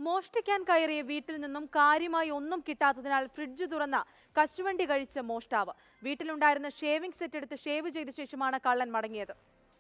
മോഷ്ടിക്കാൻ കയറിയ വീട്ടിൽ നിന്നും കാര്യമായി ഒന്നും കിട്ടാത്തതിനാൽ ഫ്രിഡ്ജ് തുറന്ന കശുവണ്ടി കഴിച്ച മോഷ്ടാവ് വീട്ടിലുണ്ടായിരുന്ന ഷേവിംഗ് സെറ്റ് എടുത്ത് ഷേവ് ചെയ്ത ശേഷമാണ് കള്ളൻ മടങ്ങിയത്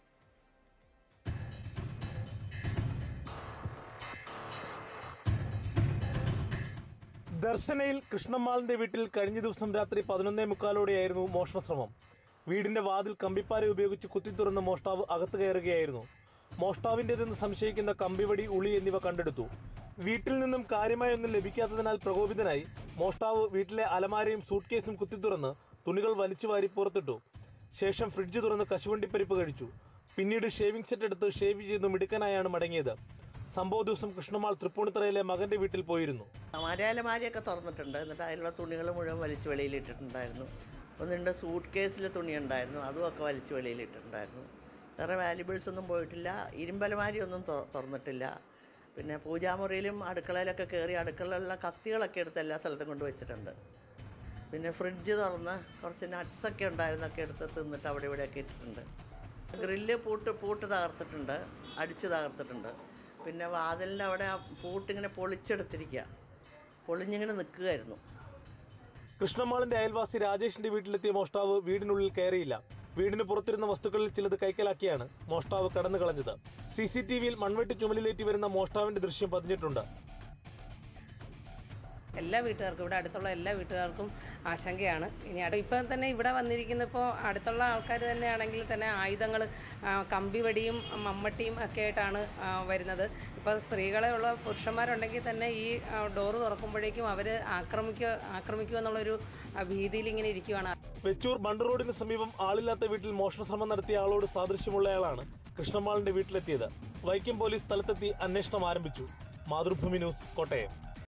ദർശനയിൽ കൃഷ്ണമ്മാളിന്റെ വീട്ടിൽ കഴിഞ്ഞ ദിവസം രാത്രി പതിനൊന്നേ മുക്കാലോടെയായിരുന്നു മോഷണ ശ്രമം വീടിന്റെ വാതിൽ കമ്പിപ്പാര ഉപയോഗിച്ച് കുത്തി തുറന്ന് മോഷ്ടാവ് അകത്ത് കയറുകയായിരുന്നു മോഷ്ടാവിൻ്റെതെന്ന് സംശയിക്കുന്ന കമ്പിവടി ഉളി എന്നിവ കണ്ടെടുത്തു വീട്ടിൽ നിന്നും കാര്യമായൊന്നും ലഭിക്കാത്തതിനാൽ പ്രകോപിതനായി മോഷ്ടാവ് വീട്ടിലെ അലമാരയും സൂട്ട് കേസും കുത്തി തുറന്ന് തുണികൾ വലിച്ചു വാരി പുറത്തിട്ടു ശേഷം ഫ്രിഡ്ജ് തുറന്ന് കശുവണ്ടിപ്പരിപ്പ് കഴിച്ചു പിന്നീട് ഷേവിംഗ് സെറ്റ് എടുത്ത് ഷേവ് ചെയ്ത് മിടുക്കനായാണ് മടങ്ങിയത് സംഭവ ദിവസം കൃഷ്ണമാൾ തൃപ്പൂണിത്തറയിലെ മകന്റെ വീട്ടിൽ പോയിരുന്നു അലമാരിയൊക്കെ തുറന്നിട്ടുണ്ട് എന്നിട്ട് അതിലുള്ള തുണികൾ മുഴുവൻ വലിച്ച് വെളിയിലിട്ടിട്ടുണ്ടായിരുന്നു ഒന്ന് രണ്ട് സൂട്ട് കേസിൽ തുണി ഉണ്ടായിരുന്നു അതും ഒക്കെ വലിച്ച് വെളിയിലിട്ടിട്ടുണ്ടായിരുന്നു വേറെ വാല്യുബിൾസ് ഒന്നും പോയിട്ടില്ല ഇരുമ്പലമാരി ഒന്നും തൊ- തുറന്നിട്ടില്ല പിന്നെ പൂജാമുറിയിലും അടുക്കളയിലൊക്കെ കയറി അടുക്കളയിലുള്ള കത്തികളൊക്കെ എടുത്ത് എല്ലാ സ്ഥലത്തും കൊണ്ട് വെച്ചിട്ടുണ്ട് പിന്നെ ഫ്രിഡ്ജ് തുറന്ന് കുറച്ച് നട്ട്സൊക്കെ ഉണ്ടായിരുന്നൊക്കെ എടുത്ത് തിന്നിട്ട് അവിടെ ഇവിടെയൊക്കെ ഇട്ടിട്ടുണ്ട് ഗ്രില്ല് പൂട്ട് പൂട്ട് തകർത്തിട്ടുണ്ട് അടിച്ച് തകർത്തിട്ടുണ്ട് പിന്നെ വാതിലിൻ്റെ അവിടെ ആ പൂട്ടിങ്ങനെ പൊളിച്ചെടുത്തിരിക്കുക പൊളിഞ്ഞിങ്ങനെ നിൽക്കുകയായിരുന്നു കൃഷ്ണമാളിന്റെ അയൽവാസി രാജേഷിന്റെ വീട്ടിലെത്തിയ മോഷ്ടാവ് വീടിനുള്ളിൽ കയറിയില്ല വീടിന് പുറത്തിരുന്ന വസ്തുക്കളിൽ ചിലത് കൈക്കലാക്കിയാണ് മോഷ്ടാവ് കടന്നു കളഞ്ഞത് സി സി ടി വിയിൽ മൺവെട്ടി ചുമലിലേറ്റി വരുന്ന മോഷ്ടാവിന്റെ ദൃശ്യം പതിഞ്ഞിട്ടുണ്ട് എല്ലാ വീട്ടുകാർക്കും ഇവിടെ അടുത്തുള്ള എല്ലാ വീട്ടുകാർക്കും ആശങ്കയാണ് ഇനി അടു ഇപ്പം തന്നെ ഇവിടെ വന്നിരിക്കുന്ന ഇപ്പോൾ അടുത്തുള്ള ആൾക്കാർ തന്നെയാണെങ്കിൽ തന്നെ ആയുധങ്ങൾ കമ്പിവടിയും മമ്മട്ടിയും ഒക്കെ ആയിട്ടാണ് ആ, വരുന്നത് ഇപ്പോൾ സ്ത്രീകളെ ഉള്ള പുരുഷന്മാരുണ്ടെങ്കിൽ തന്നെ ഈ ഡോറ് തുറക്കുമ്പോഴേക്കും അവർ ആക്രമിക്കുക ആക്രമിക്കുക എന്നുള്ളൊരു ആ, ഭീതിയിൽ ഇങ്ങനെ ഇരിക്കുവാണ് വെച്ചൂർ ബണ്ട് റോഡിന് സമീപം ആളില്ലാത്ത വീട്ടിൽ മോഷണ ശ്രമം നടത്തിയ ആളോട് സാദൃശ്യമുള്ളയാളാണ് കൃഷ്ണമാളിന്റെ വീട്ടിലെത്തിയത് വൈക്കം പോലീസ് സ്ഥലത്തെത്തി അന്വേഷണം ആരംഭിച്ചു മാതൃഭൂമി ന്യൂസ് കോട്ടയം